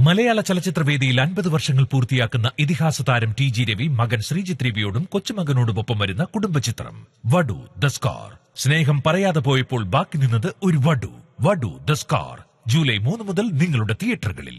മലയാള ചലച്ചിത്രവേദിയിൽ അൻപത് വർഷങ്ങൾ പൂർത്തിയാക്കുന്ന ഇതിഹാസ താരം ടി ജി രവി മകൻ ശ്രീജിത്ത് രവിയോടും കൊച്ചുമകനോടുമൊപ്പം വരുന്ന കുടുംബചിത്രം വടു ദ സ്കാർ സ്നേഹം പറയാതെ പോയപ്പോൾ ബാക്കി നിന്നത് ഒരു വടു വടു ദ സ്കാർ ജൂലൈ മൂന്ന് മുതൽ നിങ്ങളുടെ തിയേറ്ററുകളിൽ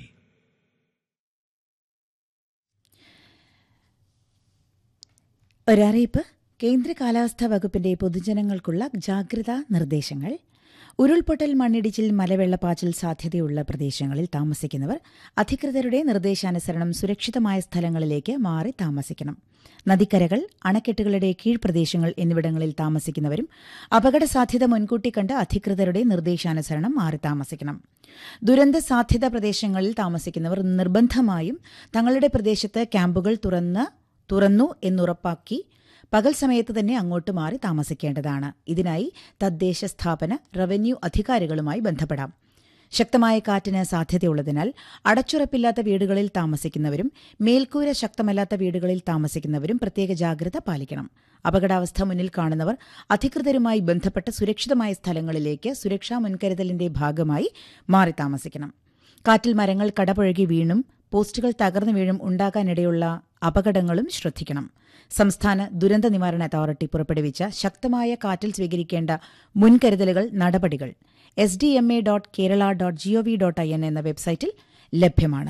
ഒരറിയിപ്പ് കേന്ദ്ര കാലാവസ്ഥാ വകുപ്പിന്റെ പൊതുജനങ്ങൾക്കുള്ള ജാഗ്രതാ നിർദ്ദേശങ്ങൾ ഉരുൾപൊട്ടൽ മണ്ണിടിച്ചിൽ മലവെള്ളപ്പാച്ചിൽ സാധ്യതയുള്ള പ്രദേശങ്ങളിൽ താമസിക്കുന്നവർ അധികൃതരുടെ നിർദ്ദേശാനുസരണം സുരക്ഷിതമായ സ്ഥലങ്ങളിലേക്ക് മാറി താമസിക്കണം നദിക്കരകൾ അണക്കെട്ടുകളുടെ കീഴ്പ്രദേശങ്ങൾ എന്നിവിടങ്ങളിൽ താമസിക്കുന്നവരും അപകട സാധ്യത മുൻകൂട്ടി കണ്ട് അധികൃതരുടെ നിർദ്ദേശാനുസരണം മാറി താമസിക്കണം ദുരന്ത സാധ്യത പ്രദേശങ്ങളിൽ താമസിക്കുന്നവർ നിർബന്ധമായും തങ്ങളുടെ പ്രദേശത്ത് ക്യാമ്പുകൾ തുറന്ന് തുറന്നു എന്നുറപ്പാക്കി പകൽ സമയത്ത് തന്നെ അങ്ങോട്ട് മാറി താമസിക്കേണ്ടതാണ് ഇതിനായി തദ്ദേശ സ്ഥാപന റവന്യൂ അധികാരികളുമായി ബന്ധപ്പെടാം ശക്തമായ കാറ്റിന് സാധ്യതയുള്ളതിനാൽ അടച്ചുറപ്പില്ലാത്ത വീടുകളിൽ താമസിക്കുന്നവരും മേൽക്കൂര ശക്തമല്ലാത്ത വീടുകളിൽ താമസിക്കുന്നവരും പ്രത്യേക ജാഗ്രത പാലിക്കണം അപകടാവസ്ഥ മുന്നിൽ കാണുന്നവർ അധികൃതരുമായി ബന്ധപ്പെട്ട സുരക്ഷിതമായ സ്ഥലങ്ങളിലേക്ക് സുരക്ഷാ മുൻകരുതലിന്റെ ഭാഗമായി മാറി താമസിക്കണം കാറ്റിൽ മരങ്ങൾ കടപുഴകി വീണും പോസ്റ്റുകൾ തകർന്നു വീഴും ഉണ്ടാകാനിടയുള്ള അപകടങ്ങളും ശ്രദ്ധിക്കണം സംസ്ഥാന ദുരന്ത നിവാരണ അതോറിറ്റി പുറപ്പെടുവിച്ച ശക്തമായ കാറ്റിൽ സ്വീകരിക്കേണ്ട മുൻകരുതലുകൾ നടപടികൾ S D M A dot Kerala dot G O V dot I N എന്ന വെബ്സൈറ്റിൽ ലഭ്യമാണ്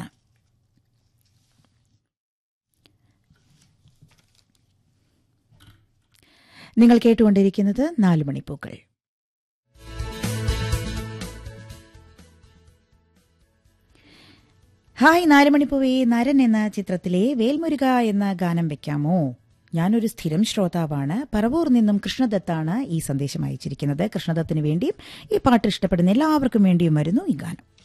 നിങ്ങൾ കേട്ടുകൊണ്ടിരിക്കുന്നത് നാല് മണിപ്പൂക്കൾ ഹായ് നാലുമണിപ്പൂവേ നരൻ എന്ന ചിത്രത്തിലെ വേൽമുരുക എന്ന ഗാനം വെക്കാമോ ഞാനൊരു സ്ഥിരം ശ്രോതാവാണ് പറവൂർ നിന്നും കൃഷ്ണദത്താണ് ഈ സന്ദേശം അയച്ചിരിക്കുന്നത് കൃഷ്ണദത്തിന് വേണ്ടിയും ഈ പാട്ട് ഇഷ്ടപ്പെടുന്ന എല്ലാവർക്കും വേണ്ടിയും വരുന്നു ഈ ഗാനം